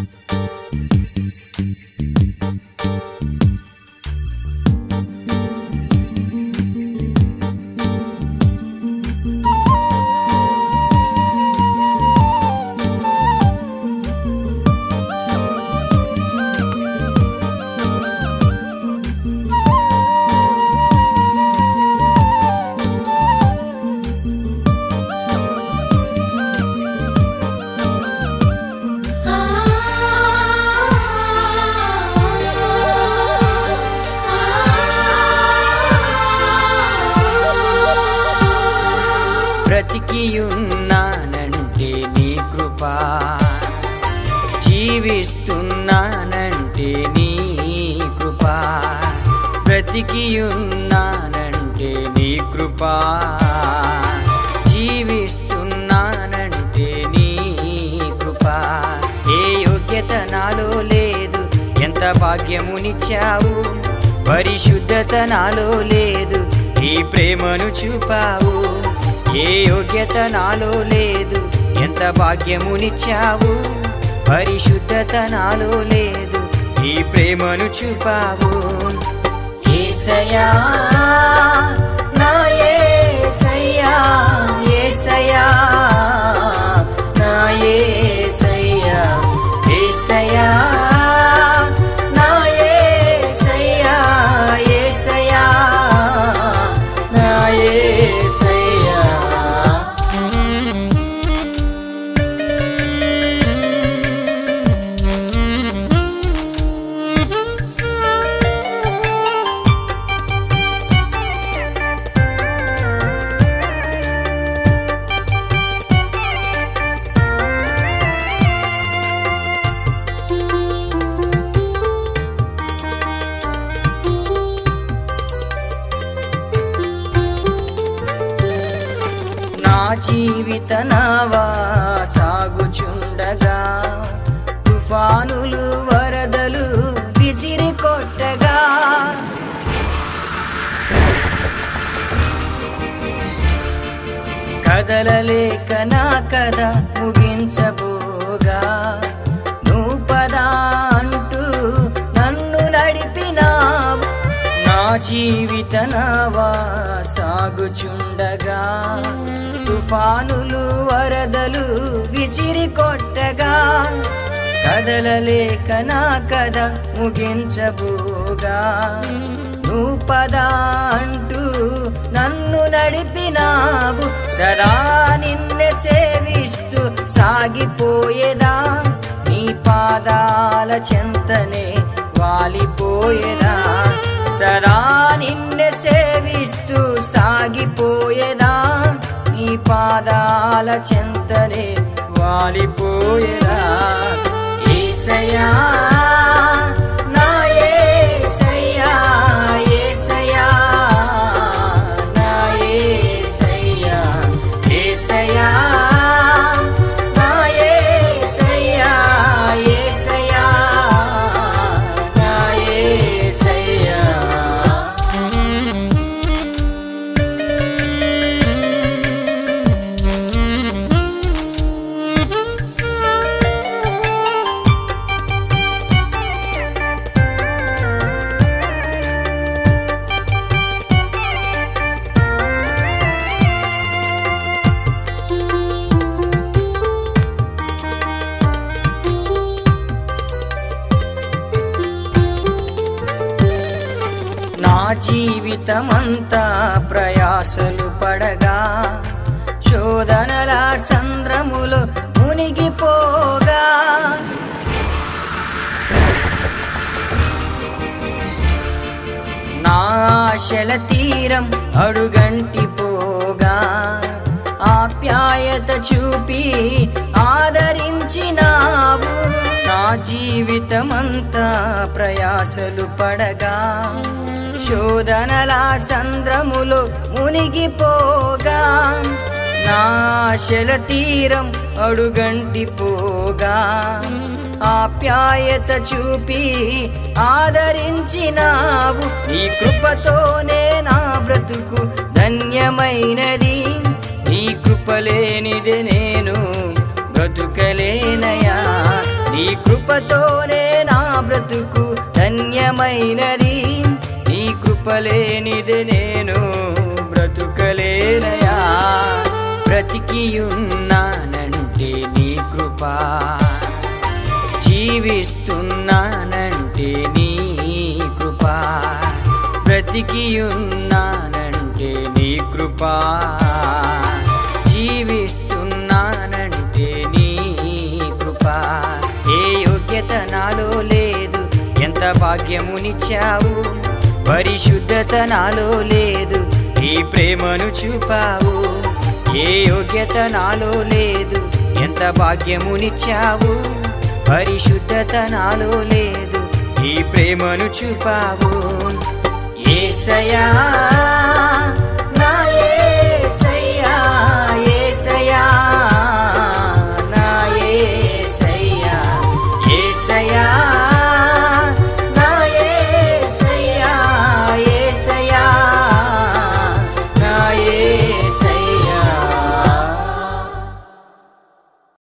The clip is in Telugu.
బ్రతికియున్నానంటే నీ కృపా జీవిస్తున్నానంటే నీ కృపా బ్రతికియున్నానంటే నీ కృపా జీవిస్తున్నానంటే నీ కృపా ఏ యోగ్యత నాలో లేదు ఎంత భాగ్యమునిచ్చావు పరిశుద్ధత నాలో లేదు ఈ ప్రేమను చూపావు ఏ యోగ్యత నాలో లేదు ఎంత భాగ్యమునిచ్చావు పరిశుద్ధత నాలో లేదు ఈ ప్రేమను చూపావు ఏసయా నా ఏసయ్యా ఏసయ్యా నా ఏసయ్యా ఏసయ్యా నా ఏసయ్యా ఏసయ్యా నా ఏసయ్యా నా జీవిత నావా సాగుచుండగా తుఫానులు వరదలు విసిరి కొట్టగా కదలలేక నా కథ ముగించబోగా నువ్వు పదా అంటూ నన్ను నడిపినావు నా జీవిత నావా సాగుచుండగా తుఫానులు వరదలు విసిరి కొట్టగా కదలలేక నా కథ ముగించబోగా నువ్వు పదా అంటూ నన్ను నడిపినావు సదా నిన్నే సేవిస్తూ సాగిపోయేదా నీ పాదాల చెంతనే వాలిపోయేదా సదా నిన్నే సేవిస్తూ సాగిపోయేదా నీ పాదాల చెంతనే వాలిపోయేదా ఏసయ్యా నా ఏసయ్యా ఏసయ్యా నా ఏసయ్యా ఏసయ్యా నా ఏసయ్యా ఏసయ్యా నా ఏసయ్యా నా జీవితమంతా ప్రయాసలు పడగా శోధనల సంద్రములో మునిగిపోగా నా ఆశల తీరం అడుగంటి పోగా ఆప్యాయత చూపి ఆదరించినావు నా జీవితమంతా ప్రయాసలు పడగా శోధనల సంద్రములో మునిగిపోగా నా ఆశల తీరం అడుగంటి పోగా ఆప్యాయత చూపి ఆదరించినావు నీ కృపతోనే నా బ్రతుకు ధన్యమైనది నీ కృపలేనిది నేను బ్రతుకలేనయా నీ కృప ధన్యమైనది నీ కృపలేనిది నేను బ్రతుకలేనయా బ్రతికియున్నానంటే నీ కృపా జీవిస్తున్నానంటే నీ కృపా బ్రతికియున్నానంటే నీ కృపా జీవిస్తున్నానంటే నీ కృపా ఏ యోగ్యత నాలో లేదు ఎంత భాగ్యమునిచ్చావు పరిశుద్ధత నాలో లేదు ఈ ప్రేమను చూపావు ఏ యోగ్యత నాలో లేదు ఎంత భాగ్యమునిచ్చావు పరిశుద్ధత నాలో లేదు ఈ ప్రేమను చూపావు ఏసయా నా ఏసయ్యా ఏసయా